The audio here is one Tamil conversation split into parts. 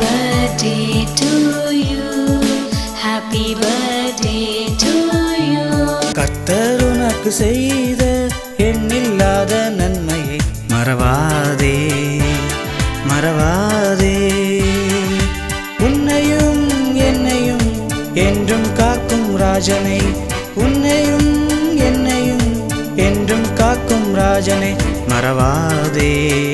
birthday to you. Happy birthday to you. கர்த்தர் உனக்கு செய்த எண்ணில்லாத நன்மையை மறவாதே மறவாதே உன்னையும் என்னையும் என்றும் காக்கும் ராஜனை உன்னையும் என்னையும் என்றும் காக்கும் ராஜனை மறவாதே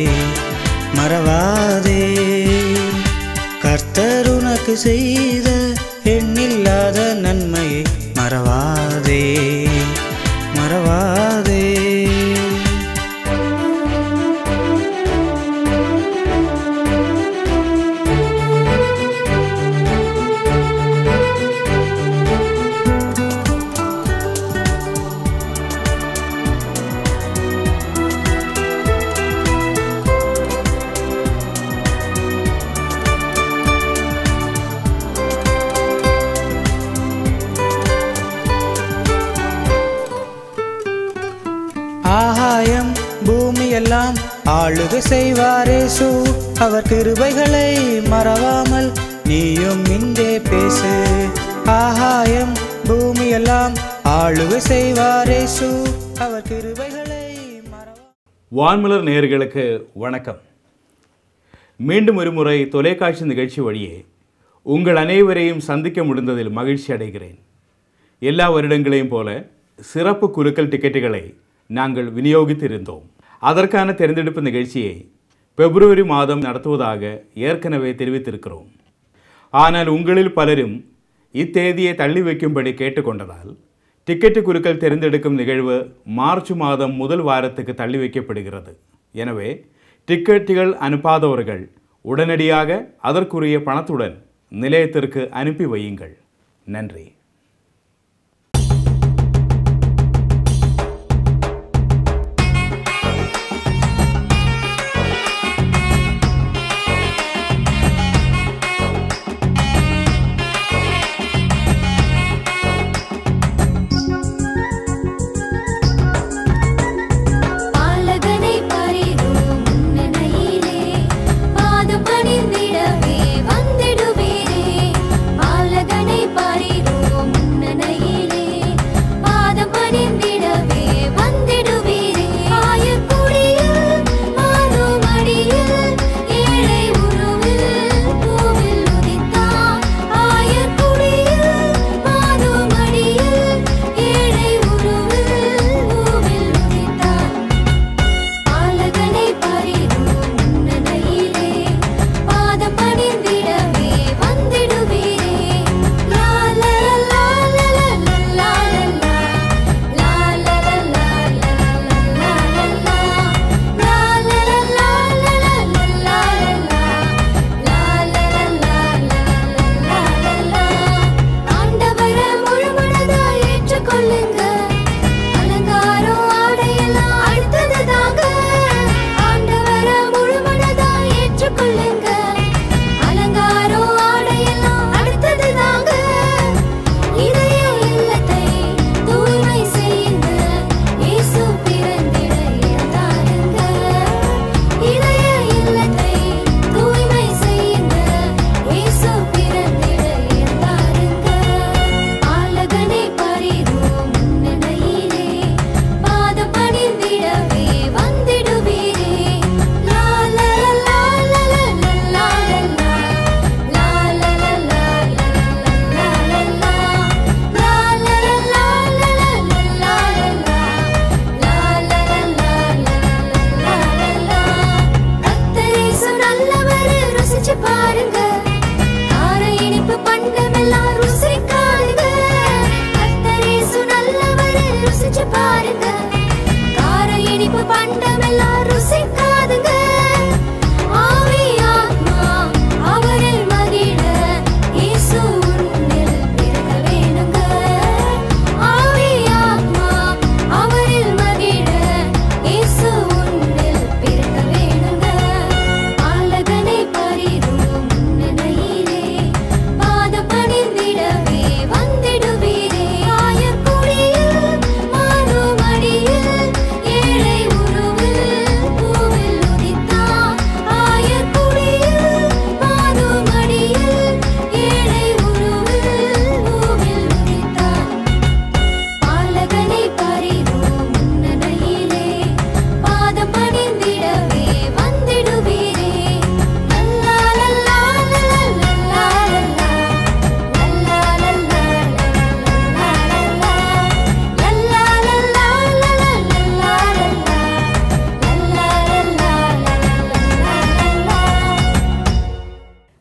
மறவாதே கர்த்தர் உனக்கு செய்த எண்ணில்லாத நன்மையை மறவாதே மறவாதே ஆகாயம் பூமியெல்லாம் ஆளுகை செய்வாரேசு அவர் கிருபைகளை மறவாமல் நீயும் இங்கே பேசு ஆகாயம் பூமியெல்லாம் ஆளுகை செய்வாரேசு அவர் கிருபைகளை மறவா வான்மலர் நேயர்களுக்கு வணக்கம் மீண்டும் ஒருமுறை தொலைக்காட்சி நிகழ்ச்சி வழியே உங்கள் அனைவரையும் சந்திக்க முடிந்ததில் மகிழ்ச்சி அடைகிறேன் எல்லா வருடங்களையும் போல சிறப்பு குலுக்கல் டிக்கெட்டுகளை நாங்கள் விநியோகித்திருந்தோம் அதற்கான தேர்ந்தெடுப்பு நிகழ்ச்சியை பிப்ரவரி மாதம் நடத்துவதாக ஏற்கனவே தெரிவித்திருக்கிறோம் ஆனால் உங்களில் பலரும் இத்தேதியை தள்ளி வைக்கும்படி கேட்டுக்கொண்டதால் டிக்கெட்டு குலுக்கல் தேர்ந்தெடுக்கும் நிகழ்வு மார்ச் மாதம் முதல் வாரத்துக்கு தள்ளி வைக்கப்படுகிறது எனவே டிக்கெட்டுகள் அனுப்பாதவர்கள் உடனடியாக அதற்குரிய பணத்துடன் நிலையத்திற்கு அனுப்பி வையுங்கள் நன்றி பாலகனை பரிதும் முன்னணியிலே பாதம் பணிந்திடவே வந்திடுவீரே பாலகனை பரிதும்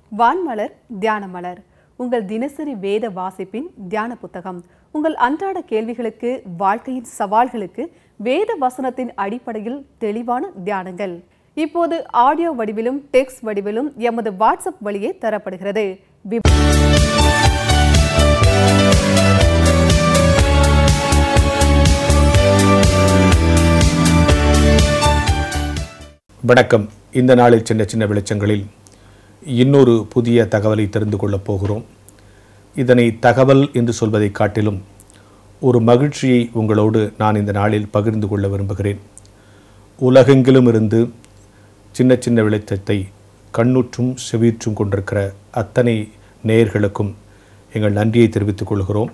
வான்மலர் தியானமலர் உங்கள் தினசரி வேத வாசிப்பின் தியான புத்தகம் உங்கள் அன்றாட கேள்விகளுக்கு வாழ்க்கையின் சவால்களுக்கு வேத வசனத்தின் அடிப்படையில் தெளிவான தியானங்கள் இப்போது ஆடியோ வடிவிலும் டெக்ஸ்ட் வடிவிலும் எமது வாட்ஸ்அப் வழியே தரப்படுகிறது வி- வணக்கம் இந்த நாளில் சின்ன சின்ன வெளிச்சங்களில் இன்னொரு புதிய தகவலை தெரிந்து கொள்ளப் போகிறோம் இதனை தகவல் என்று சொல்வதை காட்டிலும் ஒரு மகிழ்ச்சியை உங்களோடு நான் இந்த நாளில் பகிர்ந்து கொள்ள விரும்புகிறேன் உலகெங்கிலும் இருந்து சின்ன சின்ன வெளிச்சத்தை கண்ணுற்றும் செவிற்றும் கொண்டிருக்கிற அத்தனை நேயர்களுக்கும் எங்கள் நன்றியை தெரிவித்துக் கொள்கிறோம்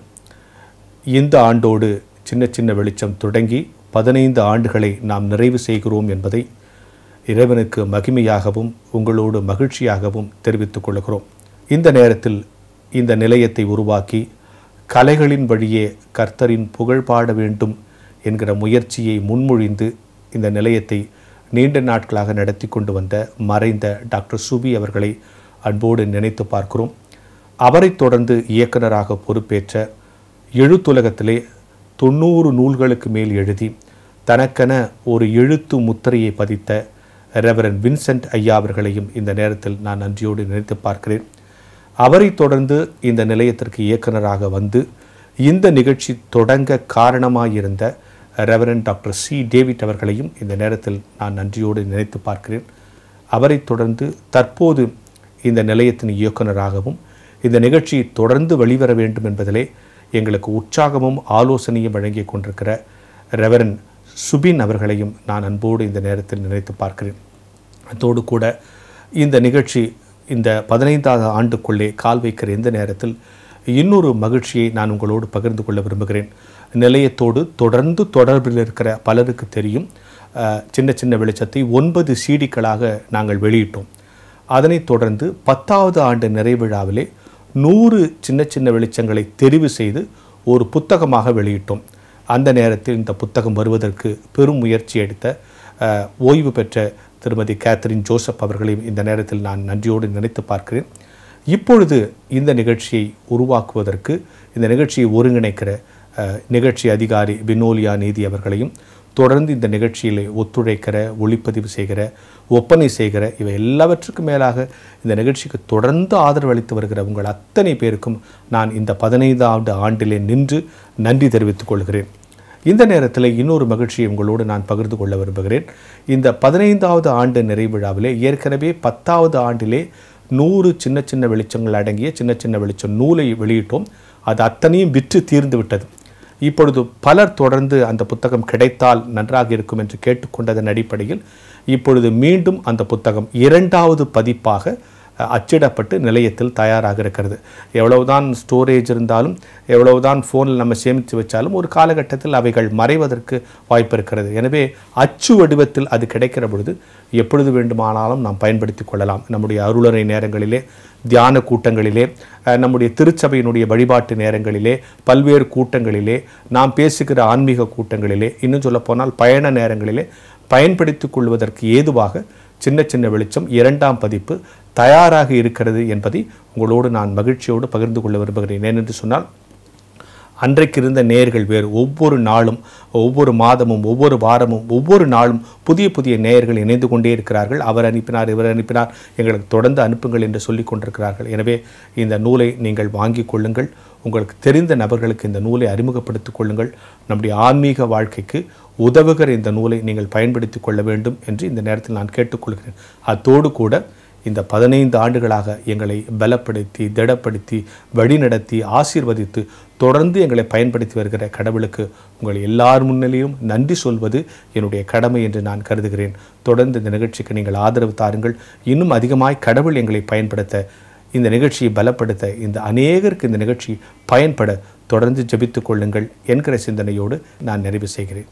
இந்த ஆண்டோடு சின்ன சின்ன வெளிச்சம் தொடங்கி பதினைந்து ஆண்டுகளை நாம் நிறைவு செய்கிறோம் என்பதை இறைவனுக்கு மகிமையாகவும் உங்களோடு மகிழ்ச்சியாகவும் தெரிவித்துக் கொள்கிறோம் இந்த நேரத்தில் இந்த நிலையத்தை உருவாக்கி கலைகளின் வழியே கர்த்தரின் புகழ் பாட வேண்டும் என்கிற முயற்சியை முன்மொழிந்து இந்த நிலையத்தை நீண்ட நாட்களாக நடத்தி கொண்டு வந்த மறைந்த டாக்டர் சுபி அவர்களை அன்போடு நினைத்து பார்க்கிறோம் அவரைத் தொடர்ந்து இயக்குனராக பொறுப்பேற்ற எழுத்துலகத்திலே தொண்ணூறு நூல்களுக்கு மேல் எழுதி தனக்கென ஒரு எழுத்து முத்திரையை பதித்த ரெவரன் வின்சென்ட் ஐயா அவர்களையும் இந்த நேரத்தில் நான் நன்றியோடு நினைத்து பார்க்கிறேன் அவரைத் தொடர்ந்து இந்த நிலையத்திற்கு இயக்குனராக வந்து இந்த நிகழ்ச்சி தொடங்க காரணமாயிருந்த ரெவரன் டாக்டர் சி டேவிட் அவர்களையும் இந்த நேரத்தில் நான் நன்றியோடு நினைத்து பார்க்கிறேன் அவரைத் தொடர்ந்து தற்போது இந்த நிலையத்தின் இயக்குனராகவும் இந்த நிகழ்ச்சி தொடர்ந்து வெளிவர வேண்டும் என்பதிலே எங்களுக்கு உற்சாகமும் ஆலோசனையும் வழங்கி கொண்டிருக்கிற ரெவரன் சுபின் அவர்களையும் நான் அன்போடு இந்த நேரத்தில் நினைத்து பார்க்கிறேன் அதோடு கூட இந்த நிகழ்ச்சி இந்த பதினைந்தாவது ஆண்டுக்குள்ளே கால் வைக்கிற இந்த நேரத்தில் இன்னொரு மகிழ்ச்சியை நான் உங்களோடு பகிர்ந்து கொள்ள விரும்புகிறேன் நிலையத்தோடு தொடர்ந்து தொடர்பில் இருக்கிற பலருக்கு தெரியும் அஹ், சின்ன சின்ன வெளிச்சத்தை ஒன்பது சீடிக்களாக நாங்கள் வெளியிட்டோம் அதனைத் தொடர்ந்து பத்தாவது ஆண்டு நிறைவிழாவிலே நூறு சின்ன சின்ன வெளிச்சங்களை தெரிவு செய்து ஒரு புத்தகமாக வெளியிட்டோம் அந்த நேரத்தில் இந்த புத்தகம் வருவதற்கு பெரும் முயற்சி எடுத்த அஹ், ஓய்வு பெற்ற திருமதி கேத்தரின் ஜோசப் அவர்களையும் இந்த நேரத்தில் நான் நன்றியோடு நினைத்து பார்க்கிறேன் இப்பொழுது இந்த நிகழ்ச்சியை உருவாக்குவதற்கு இந்த நிகழ்ச்சியை ஒருங்கிணைக்கிற அஹ், நிகழ்ச்சி அதிகாரி வினோலியா நீதி அவர்களையும் தொடர்ந்து இந்த நிகழ்ச்சியில் ஒத்துழைக்கிற ஒளிப்பதிவு செய்கிற ஒப்பனை செய்கிற இவை எல்லாவற்றுக்கும் மேலாக இந்த நிகழ்ச்சிக்கு தொடர்ந்து ஆதரவு அளித்து வருகிற உங்கள் அத்தனை பேருக்கும் நான் இந்த பதினைந்தாவது ஆண்டிலே நின்று நன்றி தெரிவித்துக் கொள்கிறேன் இந்த நேரத்தில் இன்னொரு மகிழ்ச்சியை உங்களோடு நான் பகிர்ந்து கொள்ள விரும்புகிறேன் இந்த பதினைந்தாவது ஆண்டு நிறைவிழாவிலே ஏற்கனவே பத்தாவது ஆண்டிலே நூறு சின்ன சின்ன வெளிச்சங்கள் அடங்கிய சின்ன சின்ன வெளிச்சம் நூலை வெளியிட்டோம் அது அத்தனையும் விற்று தீர்ந்து விட்டது இப்பொழுது பலர் தொடர்ந்து அந்த புத்தகம் கிடைத்தால் நன்றாக இருக்கும் என்று கேட்டுக்கொண்டதன் அடிப்படையில் இப்பொழுது மீண்டும் அந்த புத்தகம் இரண்டாவது பதிப்பாக அஹ், அச்சிடப்பட்டு நிலையத்தில் தயாராக இருக்கிறது எவ்வளவுதான் ஸ்டோரேஜ் இருந்தாலும் எவ்வளவுதான் ஃபோனில் நம்ம சேமித்து வச்சாலும் ஒரு காலகட்டத்தில் அவைகள் மறைவதற்கு வாய்ப்பு இருக்கிறது எனவே அச்சு வடிவத்தில் அது கிடைக்கிற பொழுது எப்பொழுது வேண்டுமானாலும் நாம் பயன்படுத்தி கொள்ளலாம் நம்முடைய அருளறை நேரங்களிலே தியான கூட்டங்களிலே அஹ், நம்முடைய திருச்சபையினுடைய வழிபாட்டு நேரங்களிலே பல்வேறு கூட்டங்களிலே நாம் பேசுகிற ஆன்மீக கூட்டங்களிலே இன்னும் சொல்லப்போனால் பயண நேரங்களிலே பயன்படுத்திக் கொள்வதற்கு ஏதுவாக சின்ன சின்ன வெளிச்சம் இரண்டாம் பதிப்பு தயாராக இருக்கிறது என்பதை உங்களோடு நான் மகிழ்ச்சியோடு பகிர்ந்து கொள்ள விரும்புகிறேன் ஏனென்று சொன்னால் அன்றைக்கு இருந்த நேயர்கள் வேறு ஒவ்வொரு நாளும் ஒவ்வொரு மாதமும் ஒவ்வொரு வாரமும் ஒவ்வொரு நாளும் புதிய புதிய நேயர்கள் இணைந்து கொண்டே இருக்கிறார்கள் அவர் அனுப்பினார் இவர் அனுப்பினார் எங்களுக்கு தொடர்ந்து அனுப்புங்கள் என்று சொல்லிக் கொண்டிருக்கிறார்கள் எனவே இந்த நூலை நீங்கள் வாங்கிக் கொள்ளுங்கள் உங்களுக்கு தெரிந்த நபர்களுக்கு இந்த நூலை அறிமுகப்படுத்திக் கொள்ளுங்கள் நம்முடைய ஆன்மீக வாழ்க்கைக்கு உதவுகிற இந்த நூலை நீங்கள் பயன்படுத்திக் கொள்ள வேண்டும் என்று இந்த நேரத்தில் நான் கேட்டுக்கொள்கிறேன் அத்தோடு கூட இந்த பதினைந்து ஆண்டுகளாக எங்களை பலப்படுத்தி திடப்படுத்தி வழிநடத்தி ஆசீர்வதித்து தொடர்ந்து எங்களை பயன்படுத்தி வருகிற கடவுளுக்கு உங்கள் எல்லார் முன்னிலையும் நன்றி சொல்வது என்னுடைய கடமை என்று நான் கருதுகிறேன் தொடர்ந்து இந்த நிகழ்ச்சிக்கு நீங்கள் ஆதரவு தாருங்கள் இன்னும் அதிகமாய் கடவுள் எங்களை பயன்படுத்த இந்த நிகழ்ச்சியை பலப்படுத்த இந்த அநேகருக்கு இந்த நிகழ்ச்சி பயன்பட தொடர்ந்து ஜெபித்துக் கொள்ளுங்கள் என்கிற சிந்தனையோடு நான் நிறைவு செய்கிறேன்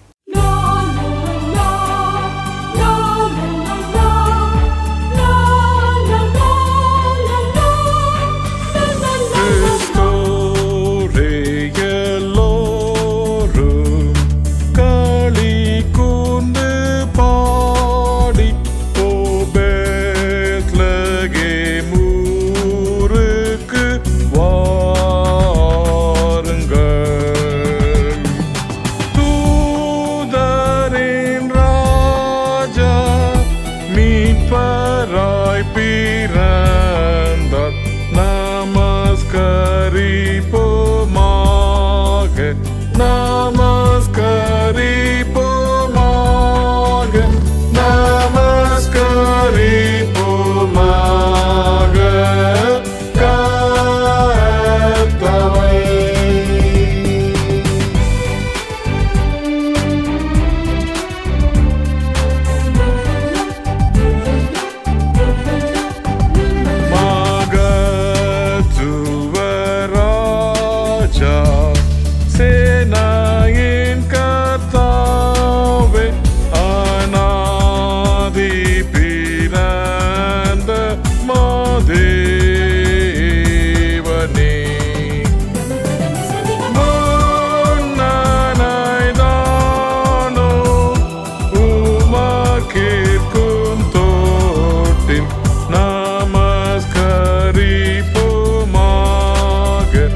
எல்லோரும் களி கூர்ந்து பாடி ஓ பெத்லகேமு நமஸ்கரிப்போமாக நமஸ்கரிப்போமாக கர்த்தரை மகத்துவராஜா சேனாயின் கர்த்தாவே அநாதி பிறந்த மாதேவனே முன்னனைதானோ உமக்கேற்கும் தோட்டின் நமஸ்கரிப்போமாக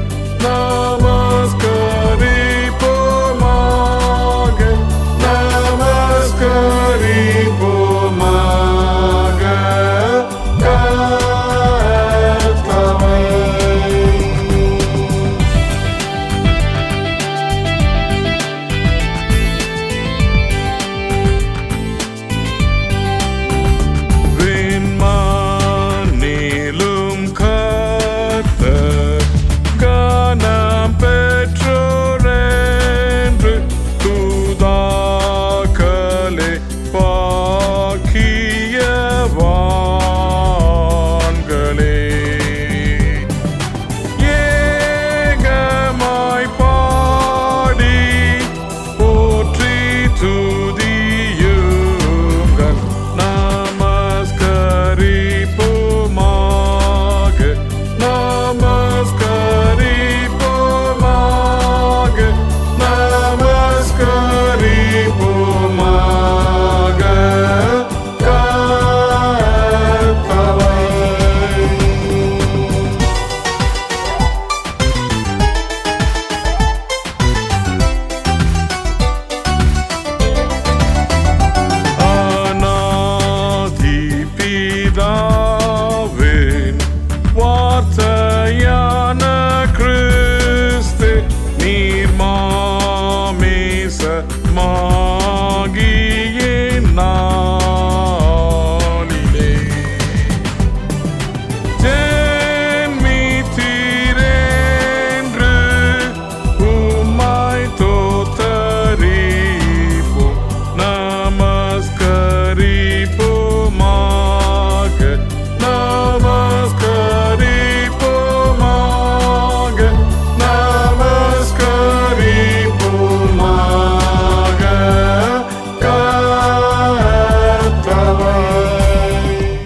நமஸ்கரிப்போமாக நமஸ்கரிப்போமாக கர்த்தரை விண்மானிலும் கர்த்தர் கனம் பெற்றோரென்று தூதாக்களே பாக்கியவான்களே ஏகமாய் பாடி போற்றி துதியுங்கள் நமஸ்கரிப்போமாக நமஸ்கரிப்போமாக நமஸ்கரிப்போமாக கர்த்தரை அநாதிபிதாவின் வார்த்தையான கிறிஸ்து நீர் மாமேச மாகியே நாளிலே ஜென்மித்தீரென்று உம்மை தோத்தரிப்போம். நமஸ்கரிப்போமாக, நமஸ்கரிப்போமாக, நமஸ்கரிப்போமாக. கர்த்தரை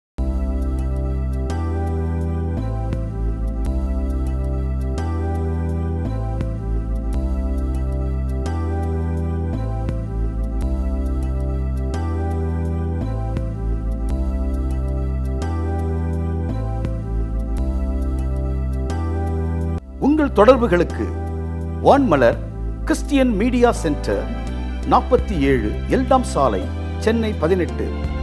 உங்கள் தொடர்புகளுக்கு வான்மலர் கிறிஸ்டியன் மீடியா சென்டர் நாற்பத்தி ஏழு எல்டாம் சாலை சென்னை பதினெட்டு